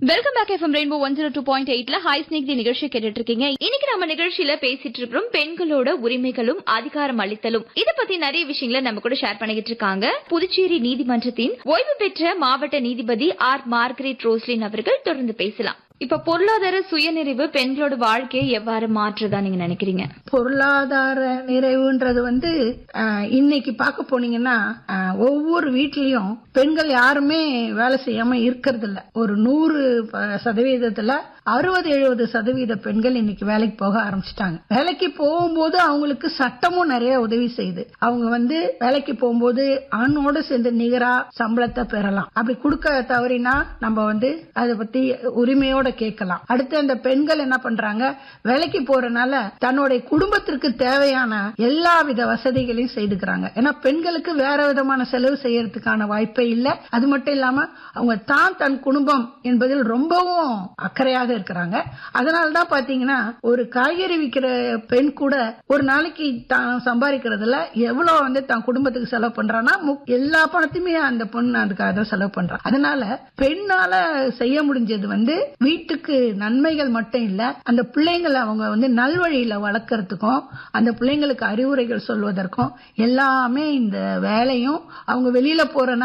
welcome back FM rainbow one zero two point எயிட்ல ஹை ஸ்னேக் தி நிகழ்ச்சி கேட்டுட்டு இருக்கீங்க இன்னைக்கு நம்ம நிகழ்ச்சியில பேசிட்டு இருக்கிறோம் பெண்களோட உரிமைகளும் அதிகாரம் அளித்தலும் இத பத்தி நிறைய விஷயங்களை நம்ம கூட ஷேர் பண்ணிக்கிட்டு இருக்காங்க புதுச்சேரி நீதிமன்றத்தின் ஓய்வு பெற்ற மாவட்ட நீதிபதி ஆர் மார்கரெட் ரோஸ்லின் அவர்கள் தொடர்ந்து பேசலாம் இப்ப பொருளாதார சுயநிறைவு பெண்களோட வாழ்க்கையை எவ்வாறு மாற்றுதா நீங்க நினைக்கிறீங்க பொருளாதார நிறைவுன்றது வந்து ஆஹ், இன்னைக்கு பார்க்க போனீங்கன்னா ஆஹ், ஒவ்வொரு வீட்லயும் பெண்கள் யாருமே வேலை செய்யாம இருக்கிறது இல்ல ஒரு நூறு ப- சதவீதத்துல அறுபது எழுபது சதவீத பெண்கள் இன்னைக்கு வேலைக்கு போக ஆரம்பிச்சிட்டாங்க வேலைக்கு போகும்போது அவங்களுக்கு சட்டமும் நிறைய உதவி செய்யுது அவங்க வந்து வேலைக்கு போகும்போது ஆணோட சேர்ந்து நிகரா சம்பளத்தை பெறலாம் அப்படி கொடுக்க தவறினா நம்ம வந்து அதை பத்தி உரிமையோட கேட்கலாம் அடுத்து அந்த பெண்கள் என்ன பண்றாங்க வேலைக்கு போறனால தன்னுடைய குடும்பத்திற்கு தேவையான எல்லா வித வசதிகளையும் செய்துக்கிறாங்க ஏன்னா பெண்களுக்கு வேற விதமான செலவு செய்யறதுக்கான வாய்ப்பே இல்ல அது மட்டும் இல்லாம அவங்க தான் தன் குடும்பம் என்பதில் ரொம்பவும் அக்கறையாக இருக்கிறாங்க அதனால தான் பாத்தீங்கன்னா ஒரு காய்கறி விற்கிற பெண் கூட ஒரு நாளைக்கு தான் சம்பாதிக்கிறதுல எவ்வளவு வந்து தன் குடும்பத்துக்கு செலவு பண்றான்னா மு- எல்லா பணத்தையுமே அந்த பொண்ணு அதுக்காக தான் செலவு பண்றா அதனால பெண்ணால செய்ய முடிஞ்சது வந்து வீட்டுக்கு நன்மைகள் மட்டும் இல்ல அந்த பிள்ளைங்களை அவங்க வந்து நல்வழியில வளர்க்கறதுக்கும் அந்த பிள்ளைங்களுக்கு அறிவுரைகள் சொல்வதற்கும் எல்லாமே இந்த வேலையும் அவங்க வெளியில போற